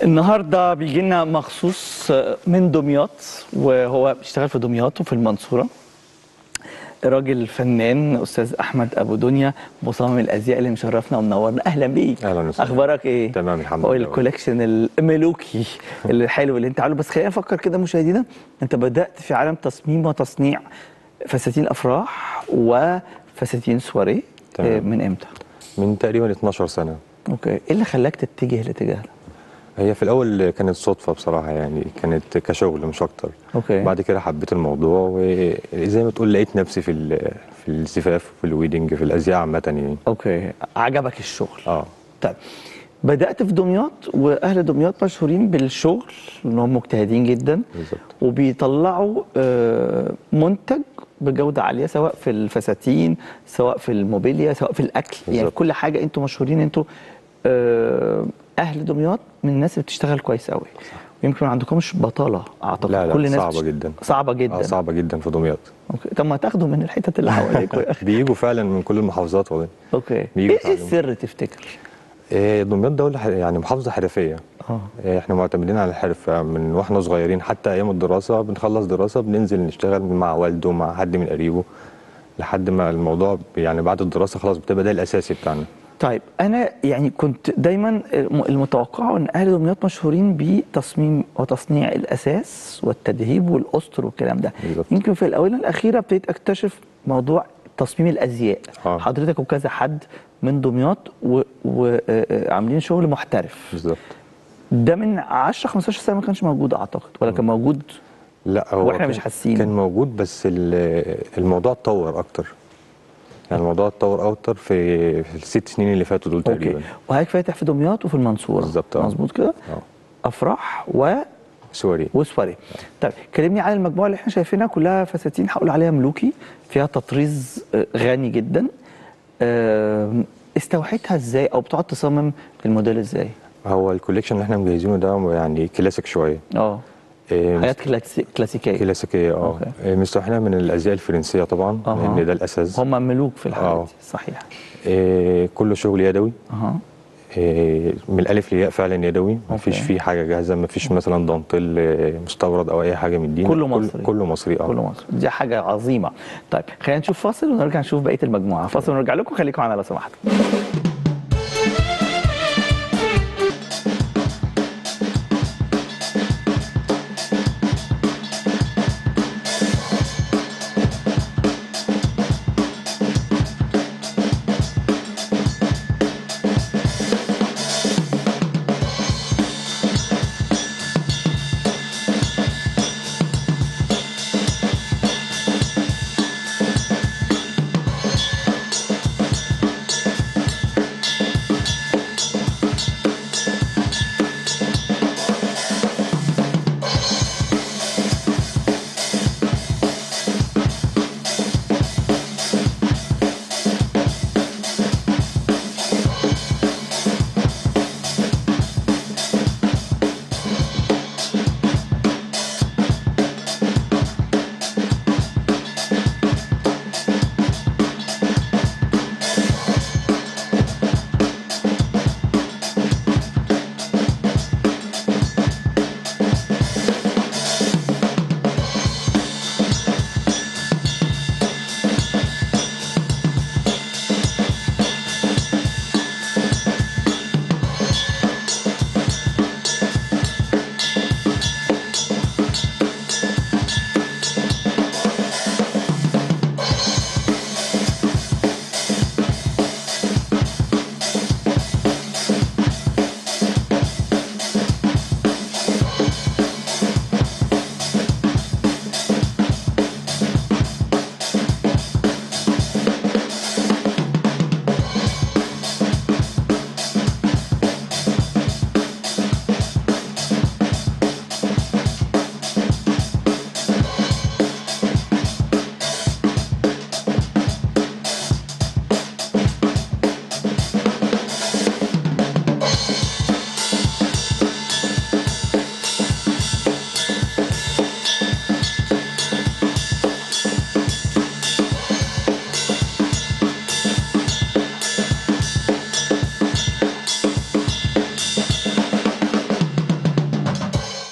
النهارده بيجي لنا مخصوص من دمياط وهو بيشتغل في دمياط وفي المنصوره راجل فنان استاذ احمد ابو دنيا مصمم الازياء اللي مشرفنا ومنورنا اهلا بيك أهلاً وسهلاً. اخبارك ايه تمام، الحمد هو لله. الكوليكشن الملوكي الحلو اللي انت عامله بس خلينا نفكر كده مشاهدينا انت بدات في عالم تصميم وتصنيع فساتين افراح وفساتين سواريه تمام. آه، من امتى من تقريبا 12 سنه اوكي ايه اللي خلاك تتجه لاتجاه ده هي في الاول كانت صدفه بصراحه يعني كانت كشغل مش اكتر اوكي بعد كده حبيت الموضوع وزي ما تقول لقيت نفسي في ال- في الزفاف وفي الويدنج في الازياء عامه يعني اوكي عجبك الشغل اه طيب بدأت في دمياط وأهل دمياط مشهورين بالشغل إنهم مجتهدين جدا بالظبط وبيطلعوا آه، منتج بجودة عالية سواء في الفساتين سواء في الموبيليا سواء في الأكل يعني في بالظبط. كل حاجة أنتوا مشهورين أنتوا آه، أهل دمياط من الناس اللي بتشتغل كويس قوي ويمكن ما عندكمش بطالة أعتقد لا لا كل الناس صعبه بتش- جدا صعبة جدا اه صعبه جدا في دمياط أوكي. طب ما تاخدوا من الحتت اللي حواليكوا يا أخي بيجوا فعلا من كل المحافظات والله أوكي بيجوا إيه إيه يتعلموا. السر تفتكر؟ إيه، دمياط دوله ح- يعني محافظه حرفيه اه إيه، احنا معتمدين على الحرفه من واحنا صغيرين حتى ايام الدراسه بنخلص دراسه بننزل نشتغل مع والده مع حد من قريبه لحد ما الموضوع ب- يعني بعد الدراسه خلاص بتبقى ده الاساسي بتاعنا طيب انا يعني كنت دايما الم- المتوقع ان اهل دمياط مشهورين بتصميم وتصنيع الاساس والتدهيب والاسطر والكلام ده بالظبط. يمكن في الاونه الاخيره ابتديت اكتشف موضوع تصميم الازياء آه. حضرتك وكذا حد من دمياط وعاملين شغل محترف بالظبط ده من 10 15 سنه ما كانش موجود اعتقد ولا كان موجود لا هو وإحنا كان- مش حاسين. كان موجود بس ال- الموضوع اتطور اكتر يعني الموضوع اتطور اكتر في في الست سنين اللي فاتوا دول اوكي تقريبا وهيك فاتح في دمياط وفي المنصوره بالظبط، آه. مظبوط كده اه افراح و سوري وسواري طيب كلمني عن المجموعه اللي احنا شايفينها كلها فساتين هقول عليها ملوكي فيها تطريز آه، غني جدا آم، استوحيتها ازاي او بتقعد تصمم الموديل ازاي هو الكوليكشن اللي احنا مجهزينه ده يعني كلاسيك شويه اه إيه، حاجات كلاسي- كلاسيكيه كلاسيكيه اه أوكي. إيه، مستوحينها من الازياء الفرنسيه طبعا أها. لان ده الاساس هم ملوك في الحالات آه. دي صحيح إيه، كله شغل يدوي اها إيه، من الالف للياء فعلا يدوي مفيش أوكي. فيه حاجه جاهزه مفيش مثلا دانتيل إيه، مستورد او اي حاجه من دي كله كل- مصري. كله مصري اه كله مصر دي حاجه عظيمه طيب خلينا نشوف فاصل ونرجع نشوف بقيه المجموعه فاصل ونرجع لكم خليكم معانا لو سمحتوا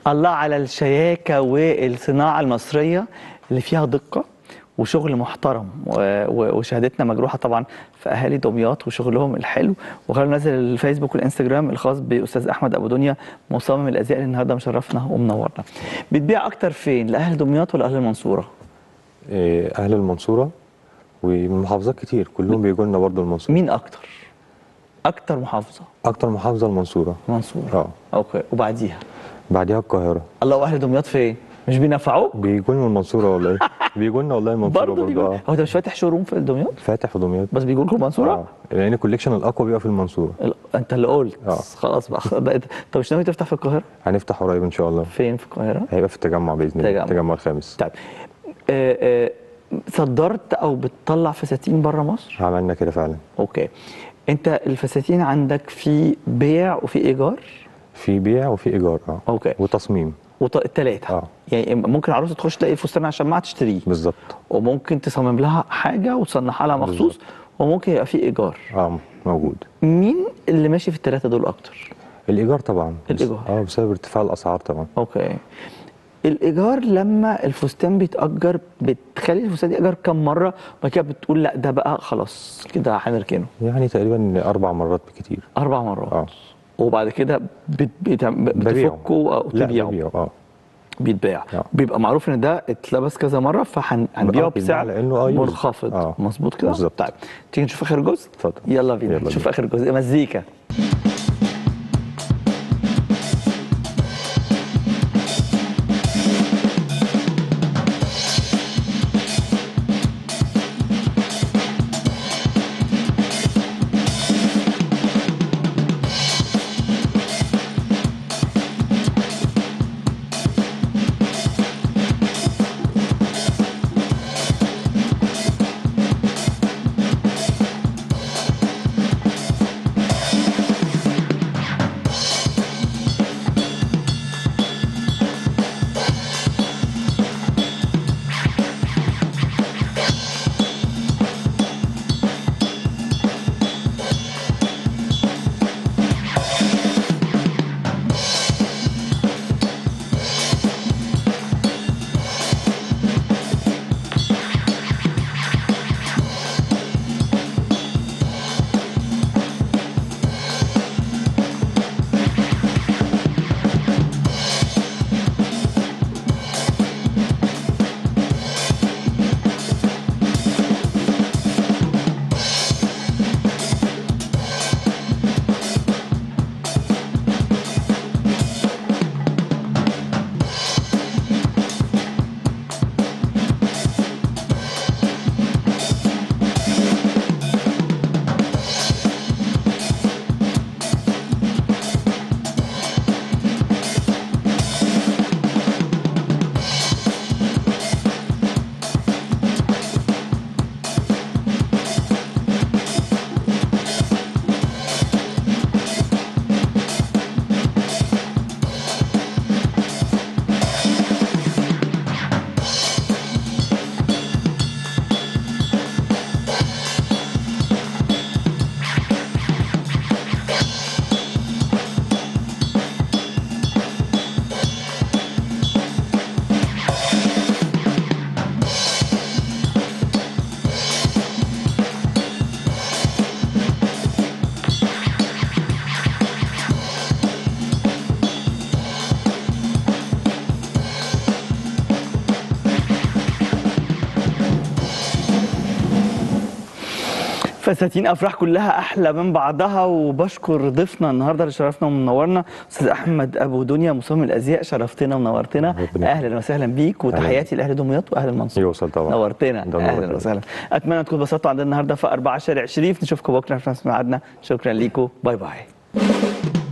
الله على الشياكة والصناعة المصرية اللي فيها دقة وشغل محترم و- و- وشهادتنا مجروحة طبعا في أهالي دمياط وشغلهم الحلو وخلونا ننزل الفيسبوك والإنستجرام الخاص بأستاذ أحمد أبو دنيا مصمم الأزياء اللي النهاردة مشرفنا ومنورنا بتبيع أكتر فين لأهل دمياط ولا أهل المنصورة؟ إيه، اهل المنصوره ومن محافظات كتير كلهم بيجوا لنا برضه المنصوره مين أكتر؟ أكتر محافظة اكتر محافظه المنصوره المنصورة اه أوكي وبعديها بعديها القاهره الله وأهل دمياط فين؟ مش بينفعوك؟ بيجوا لنا من المنصوره والله بيجوا لنا والله المنصوره برضه برضه بيقول اه هو ده مش فاتح شوروم في دمياط فاتح في دمياط بس بيقول لكم المنصوره اه لان الكوليكشن الاقوى بيبقى في المنصوره ال- انت اللي قلت آه. خلاص بقى بقيت طب مش ناوي تفتح في القاهره هنفتح قريب ان شاء الله فين في القاهره هيبقى في التجمع باذن الله تجمع. التجمع الخامس طيب آه، آه، صدرت او بتطلع فساتين بره مصر عملنا كده فعلا اوكي انت الفساتين عندك في بيع وفي ايجار في بيع وفي ايجار اه اوكي وتصميم وط... التلاتة آه. يعني ممكن عروسه تخش تلاقي فستان على الشماعه تشتريه بالظبط وممكن تصمم لها حاجه وتصنعها لها مخصوص بالظبط. وممكن يبقى في ايجار اه موجود مين اللي ماشي في الثلاثه دول اكتر الايجار طبعا بس- الإيجار. اه بسبب ارتفاع الاسعار طبعا اوكي الايجار لما الفستان بيتاجر بتخلي الفستان يتاجر كم مره وبعد كده بتقول لا ده بقى خلاص كده هنركنه يعني تقريبا اربع مرات بكتير اربع مرات اه وبعد كده بت... بت... ببيعه. بتفكه او لا تبيعه ببيعه اه بيتباع آه. بيبقى معروف ان ده اتلبس كذا مره فهنبيعه بيتباع بسعر لأنه آه يوز. منخفض آه. مظبوط كده بالظبط. طيب تيجي نشوف اخر جزء اتفضل. يلا بينا يلا نشوف بينا. اخر جزء مزيكا فساتين افراح كلها احلى من بعضها وبشكر ضيفنا النهارده اللي شرفنا ومنورنا استاذ احمد ابو دنيا مصمم الازياء شرفتنا ونورتنا ربنا اهلا وسهلا بيك وتحياتي لاهل دمياط واهل المنصوره يوصل طبعا نورتنا ده اهلا نورتنا. وسهلا اتمنى تكونوا اتبسطتوا عندنا النهارده في 4 شارع شريف نشوفكم بكره في نفس ميعادنا شكرا ليكم باي باي